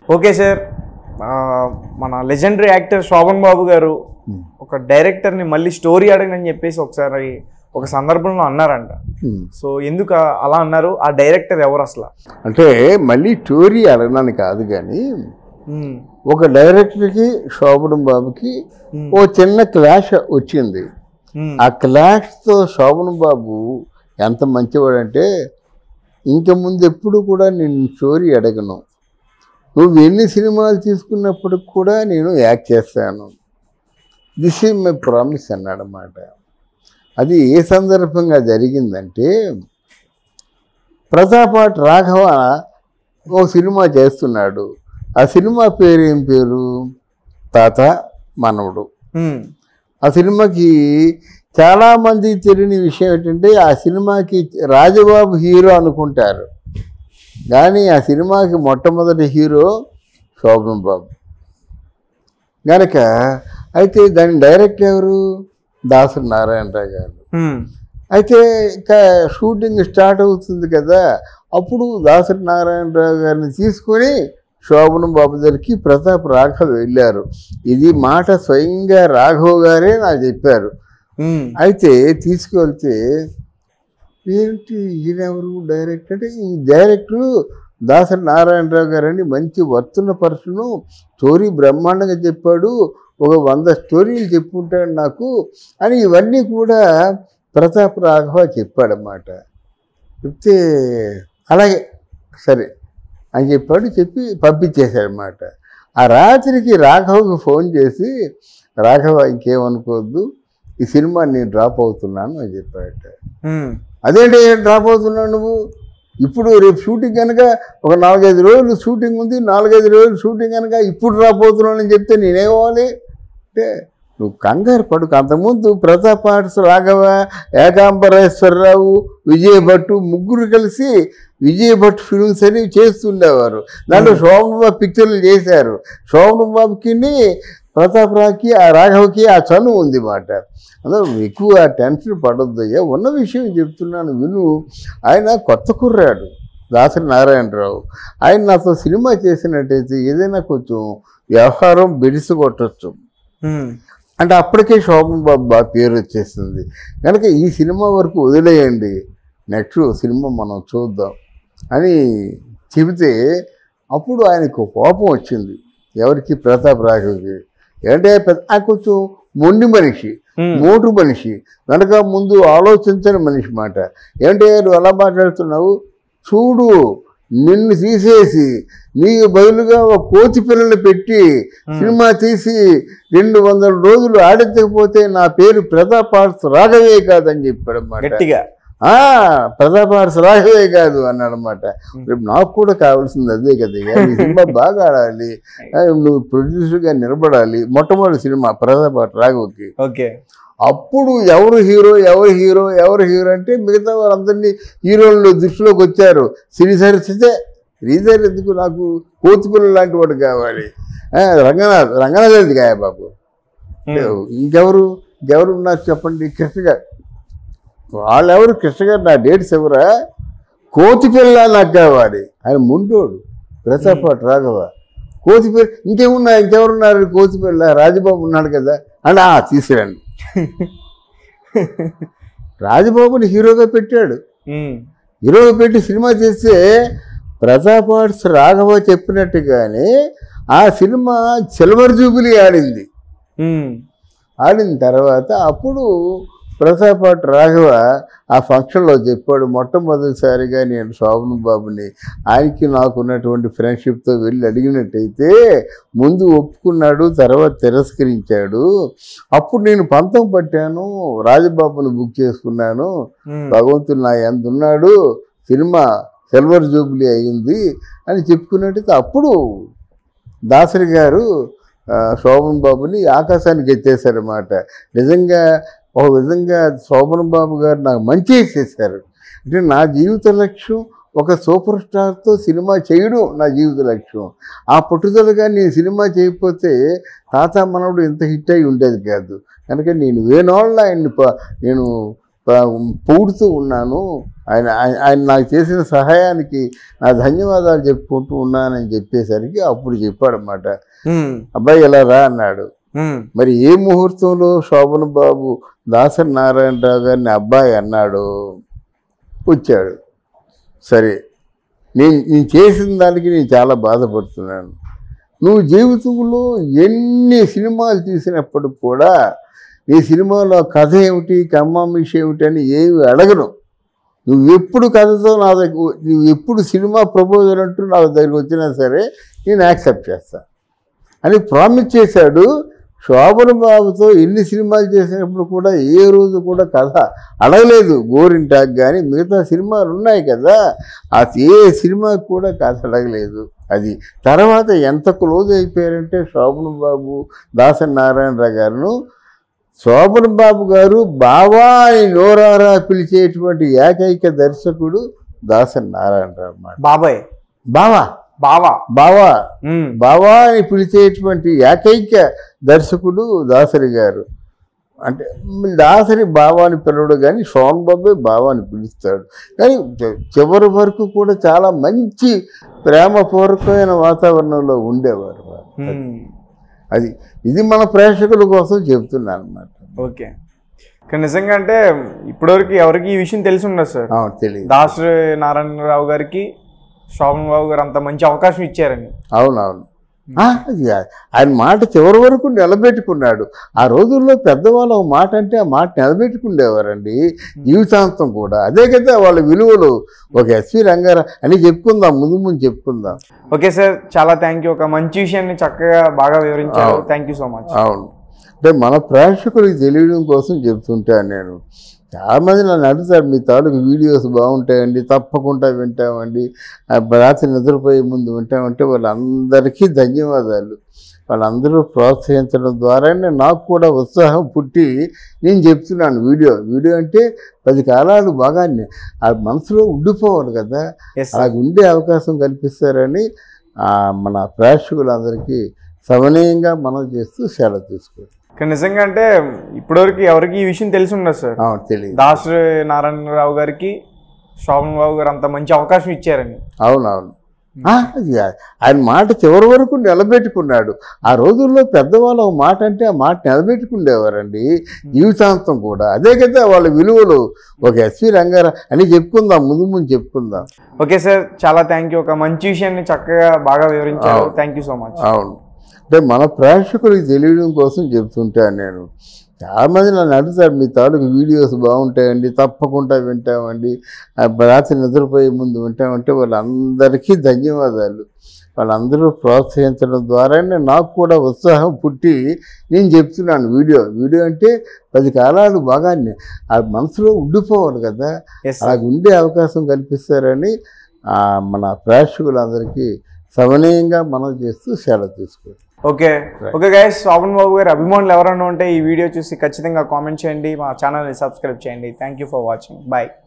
Okay sir ఆ, మన legendary actor Shobhan బాబు గారు ఒక డైరెక్టర్ని మళ్ళీ స్టోరీ అడగనని చెప్పేసి ఒకసారి ఒక సందర్భంలో అన్నారంట సో ఎందుకు ఆ- అలా అన్నారు ఆ డైరెక్టర్ ఎవరు అసలు అంటే మళ్ళీ స్టోరీ అడగడానికి కాదు కానీ ఉమ్, ఒక డైరెక్టర్కి శోభనం బాబుకి ఉమ్, ఓ చిన్న క్లాష్ వచ్చింది ఉమ్, ఆ క్లాష్తో శోభన్ బాబు ఎంత మంచివాడంటే ఇంక ముందు ఎప్పుడు కూడా నేను స్టోరీ అడగను నువ్వు ఎన్ని సినిమాలు తీసుకున్నప్పుడు కూడా నేను యాక్ట్ చేస్తాను దిస్ ఈజ్ మై ప్రామిస్ అన్నాడన్నమాట అది ఏ సందర్భంగా జరిగిందంటే ప్రతాపాట్ రాఘవ ఓ సినిమా చేస్తున్నాడు ఆ సినిమా పేరు ఏం పేరు తాత మనవడు ఉమ్, ఆ సినిమాకి చాలామంది తెలియని విషయం ఏంటంటే ఆ సినిమాకి రాజబాబు హీరో అనుకుంటారు కానీ ఆ సినిమాకి మొట్టమొదటి హీరో శోభన్ బాబు కనుక అయితే దాని డైరెక్టర్ ఎవరు దాసరి నారాయణరావు గారు ఉమ్, అయితే ఇంకా షూటింగ్ స్టార్ట్ అవుతుంది కదా అప్పుడు దాసరి నారాయణరావు గారిని తీసుకొని శోభనం బాబు దగ్గరికి ప్రతాప్ రాఘవ్ వెళ్ళారు ఇది మాట స్వయంగా రాఘవ్ గారే నాకు చెప్పారు ఉమ్, అయితే తీసుకువెళ్తే ఏంటి ఈయనెవరు డైరెక్టర్ అంటే ఈ డైరెక్టర్ దాసరి నారాయణరావు గారని మంచి వర్తున్న పర్సను స్టోరీ బ్రహ్మాండంగా చెప్పాడు ఒక వంద స్టోరీలు చెప్పుంటాడు నాకు అని ఇవన్నీ కూడా ప్రతాప్ రాఘవ చెప్పాడన్నమాట చెప్తే అలాగే సరే అని చెప్పాడు చెప్పి పంపించేశాడనమాట ఆ రాత్రికి రాఘవకు ఫోన్ చేసి రాఘవ ఇంకేమనుకోవద్దు ఈ సినిమా నేను డ్రాప్ అవుతున్నాను అని చెప్పాడట ఉమ్, అదేంటి డ్రాప్ అవుతున్నావు నువ్వు ఇప్పుడు రేపు షూటింగ్ కనుక ఒక నాలుగైదు రోజులు షూటింగ్ ఉంది నాలుగైదు రోజులు షూటింగ్ కనుక ఇప్పుడు డ్రాప్ అవుతున్నాను అని చెప్తే నేనేమవ్వాలి అంటే నువ్వు కంగారు పడుకు అంతకుముందు ప్రతాప్ ఆర్ట్స్ రాఘవ ఏకాంబరేశ్వరరావు విజయభట్టు ముగ్గురు కలిసి విజయభట్ ఫిల్మ్స్ అని చేస్తుండేవారు దాంట్లో శోభన్ బాబు పిక్చర్లు చేశారు శోభన్ బాబుకి ప్రతాప్ రావుకి ఆ రాఘవకి ఆ చనువు ఉంది మాట అందులో ఎక్కువ టెన్షన్ పడొద్దు అయ్యా ఉన్న విషయం చెప్తున్నాను విను ఆయన కొత్త కుర్రాడు దాసరి నారాయణరావు ఆయన నాతో సినిమా చేసినట్టయితే ఏదైనా కొంచెం వ్యవహారం బెడిసి కొట్టచ్చు ఉమ్, అంటే అప్పటికే శోభన్ బాబు బాగా పేరు వచ్చేసింది కనుక ఈ సినిమా వరకు వదిలేయండి నెక్స్ట్ సినిమా మనం చూద్దాం అని చెబితే అప్పుడు ఆయనకు కోపం వచ్చింది ఎవరికి ప్రతాప్ రాఘవ్కి ఏంటంటే పెద్ద ఆయన కొంచెం మొండి మనిషి ఉమ్, మోటు మనిషి వెనక ముందు ఆలోచించని మనిషి మాట ఏంటంటే నువ్వు ఎలా మాట్లాడుతున్నావు చూడు నిన్ను తీసేసి నీకు బదులుగా ఒక కోతి పిల్లలు పెట్టి సినిమా తీసి రెండు వందల రోజులు ఆడించకపోతే నా పేరు ప్రతాప్ ఆర్ట్స్ రాఘవే కాదని చెప్పాడు అన్నమాట గట్టిగా ఆ, ప్రతాప్ ఆర్ట్స్ రాఘవే కాదు అన్నాడు అనమాట రేపు నాకు కూడా కావాల్సింది అదే కదా ఇక. ఈ సినిమా బాగా ఆడాలి ఆ, నువ్వు ప్రొడ్యూసర్గా నిలబడాలి మొట్టమొదటి సినిమా ప్రతాప్ ఆర్ట్స్ రాఘవకి ఓకే అప్పుడు ఎవరు హీరో ఎవరు హీరో ఎవరు హీరో అంటే మిగతా వారందరినీ హీరోలు దృష్టిలోకి వచ్చారు శ్రీధర్ సితే శ్రీధర్ ఎందుకు నాకు కోతిపిల్ల లాంటి వాడు కావాలి ఆ, రంగనాథ్ రంగనాథ్ ఎందుకు కాయ బాబు ఉమ్, ఇంకెవరు ఇంకెవరు ఉన్నారు చెప్పండి కృష్ణ గారు వాళ్ళెవరు కృష్ణ గారు నా డేట్స్ ఎవరా కోతిపిల్ల నాకు కావాలి ఆయన ముంటోడు ప్రతాపాటు రాఘవ కోతిపిల్ల ఇంకేమున్నారు ఇంకెవరున్నారు కోతిపిల్ల రాజబాబు ఉన్నాడు కదా అంటే ఆ తీసుకురండి రాజబాబుని హీరోగా పెట్టాడు ఉమ్, హీరోగా పెట్టి సినిమా చేస్తే ప్రతాప్ ఆర్ట్స్ రాఘవ చెప్పినట్టుగానే ఆ సినిమా సిల్వర్ జూబిలీ ఆడింది ఉమ్, ఆడిన తర్వాత అప్పుడు ప్రతాప్ ఆర్ట్ రాఘవ ఆ ఫంక్షన్లో చెప్పాడు మొట్టమొదటిసారిగా నేను శోభన్ బాబుని ఆయనకి నాకు ఉన్నటువంటి ఫ్రెండ్షిప్తో వెళ్ళి అడిగినట్టయితే ముందు ఒప్పుకున్నాడు తర్వాత తిరస్కరించాడు అప్పుడు నేను పంతం పట్టాను రాజబాబుని బుక్ చేసుకున్నాను ఉమ్, భగవంతుడు నా ఎంత ఉన్నాడు సినిమా సిల్వర్ జూబ్లీ అయింది అని చెప్పుకున్నట్టయితే అప్పుడు దాసరి గారు ఆ, శోభన్ బాబుని ఆకాశానికి ఎత్తేసారన్నమాట నిజంగా ఒక విధంగా శోభన్ బాబు గారు నాకు మంచి చేశారు అంటే నా జీవిత లక్ష్యం ఒక సూపర్ స్టార్తో సినిమా చేయడం నా జీవిత లక్ష్యం ఆ పట్టుదలగా నేను సినిమా చేయకపోతే తాత మనవడు ఇంత హిట్ అయి ఉండేది కాదు కనుక నేను వేణోళ్ళ ఆయన్ని ప- నేను ప- పొగుడుతూ ఉన్నాను ఆయన ఆయన- ఆయన నాకు చేసిన సహాయానికి నా ధన్యవాదాలు చెప్పుకుంటూ ఉన్నానని చెప్పేసరికి అప్పుడు చెప్పాడన్నమాట ఉమ్, అబ్బాయి ఇలా రా అన్నాడు ఉమ్, మరి ఏ ముహూర్తంలో శోభన్ బాబు దాసరి నారాయణరావు గారిని అబ్బాయి అన్నాడు వచ్చాడు సరే నేను నేను చేసిన దానికి నేను చాలా బాధపడుతున్నాను నువ్వు జీవితంలో ఎన్ని సినిమాలు తీసినప్పుడు కూడా నీ సినిమాలో కథ ఏమిటి కమ్మామిషి ఏమిటి అని ఏమి అడగను నువ్వు ఎప్పుడు కథతో నా దగ్గర నువ్వు ఎప్పుడు సినిమా ప్రపోజల్ అంటూ నా దగ్గరికి వచ్చినా సరే నేను యాక్సెప్ట్ చేస్తాను అని ప్రామిస్ చేశాడు శోభన బాబుతో ఎన్ని సినిమాలు చేసినప్పుడు కూడా ఏ రోజు కూడా కథ అడగలేదు గోరింటాక్ కానీ మిగతా సినిమాలు ఉన్నాయి కదా ఆ ఏ సినిమాకి కూడా కథ అడగలేదు అది తర్వాత ఎంత క్లోజ్ అయిపోయారంటే శోభన బాబు దాసరి నారాయణరావు గారును శోభన్ బాబు గారు బావా అని నోరారా పిలిచేటువంటి ఏకైక దర్శకుడు దాసరి నారాయణరావు అన్నమాట బాబాయ్ బావా బావా బావా ఉమ్, బావా అని పిలిచేటువంటి ఏకైక దర్శకుడు దాసరి గారు అంటే దాసరి బావా అని పిలవడు కానీ సోన్ బాబే బావా అని పిలుస్తాడు కానీ చి- చివరి వరకు కూడా చాలా మంచి ప్రేమపూర్వకమైన వాతావరణంలో ఉండేవారు వారు. ఉమ్, అది ఇది మన ప్రేక్షకుల కోసం చెప్తున్నాను అనమాట ఓకే కానీ నిజంగా అంటే ఇప్పటివరకు ఎవరికి ఈ విషయం తెలిసి ఉండదు సార్ తెలియదు దాసరి నారాయణరావు గారికి శోభన్ బాబు గారు అంత మంచి అవకాశం ఇచ్చారని అవునవును ఆ, అది ఆయన మాట చివరి వరకు నిలబెట్టుకున్నాడు ఆ రోజుల్లో పెద్దవాళ్ళు ఒక మాట అంటే ఆ మాట నిలబెట్టుకుండేవారండి జీవితాంతం కూడా అదే కదా వాళ్ళ విలువలు ఒక ఎస్వి రంగారా అని చెప్పుకుందాం ముందు ముందు చెప్పుకుందాం ఓకే సార్ చాలా థ్యాంక్ యూ ఒక మంచి విషయాన్ని చక్కగా బాగా వివరించారు అవును. థ్యాంక్ యూ సో మచ్ అవును అంటే మన ప్రేక్షకులకు తెలియడం కోసం చెప్తుంటాను నేను చాలామంది నన్ను అడుగుతారు మీ తాలూకు వీడియోస్ బాగుంటాయండి తప్పకుండా వింటామండి ఆ రాత్రి నిద్రపోయే ముందు వింటామంటే వాళ్ళందరికీ ధన్యవాదాలు వాళ్ళందరూ ప్రోత్సహించడం ద్వారానే నాకు కూడా ఉత్సాహం పుట్టి నేను చెప్తున్నాను వీడియో వీడియో అంటే పది కాలాలు బాగా ఆ మనసులో ఉండిపోవాలి కదా ఎస్ అలా ఉండే అవకాశం కల్పిస్తారని ఆ, మన ప్రేక్షకులందరికీ సమనీయంగా మనం చేస్తూ సెలవు తీసుకోవాలి కానీ నిజంగా అంటే ఇప్పటివరకు ఎవరికి ఈ విషయం తెలిసి ఉండదు సార్ అవును తెలియదు దాసరి నారాయణరావు గారికి శోభన్ బాబు గారు అంత మంచి అవకాశం ఇచ్చారని అవునవును ఆ, అది ఆయన మాట చివరి వరకు నిలబెట్టుకున్నాడు ఆ రోజుల్లో పెద్దవాళ్ళు ఒక మాట అంటే ఆ మాట నిలబెట్టుకుండేవారండి జీవితాంతం కూడా అదే కదా వాళ్ళ విలువలు ఒక ఎస్వి రంగారా అని చెప్పుకుందాం ముందు ముందు చెప్పుకుందాం ఓకే సార్ చాలా థ్యాంక్ యూ ఒక మంచి విషయాన్ని చక్కగా బాగా వివరించారు అవును. థ్యాంక్ యూ సో మచ్ అవును అంటే మన ప్రేక్షకులకు తెలియడం కోసం చెప్తుంటాను నేను చాలామంది నన్ను అడుగుతారు మీ తాలూకు వీడియోస్ బాగుంటాయండి తప్పకుండా వింటామండి ఆ రాత్రి నిద్రపోయే ముందు వింటామంటే వాళ్ళందరికీ ధన్యవాదాలు వాళ్ళందరూ ప్రోత్సహించడం ద్వారానే నాకు కూడా ఉత్సాహం పుట్టి నేను చెప్తున్నాను వీడియో వీడియో అంటే పది కాలాలు బాగా ఆ మనసులో ఉండిపోవాలి కదా ఎస్ అలా ఉండే అవకాశం కల్పిస్తారని ఆ, మన ప్రేక్షకులందరికీ సమనీయంగా మనం చేస్తూ సెలవు తీసుకోవాలి okay okay guys Sobhan Babu గారి అభిమానులు ఎవరైనా ఉంటే ఈ వీడియో చూసి ఖచ్చితంగా కామెంట్ చేయండి మా ఛానల్ని సబ్స్క్రైబ్ చేయండి thank you for watching bye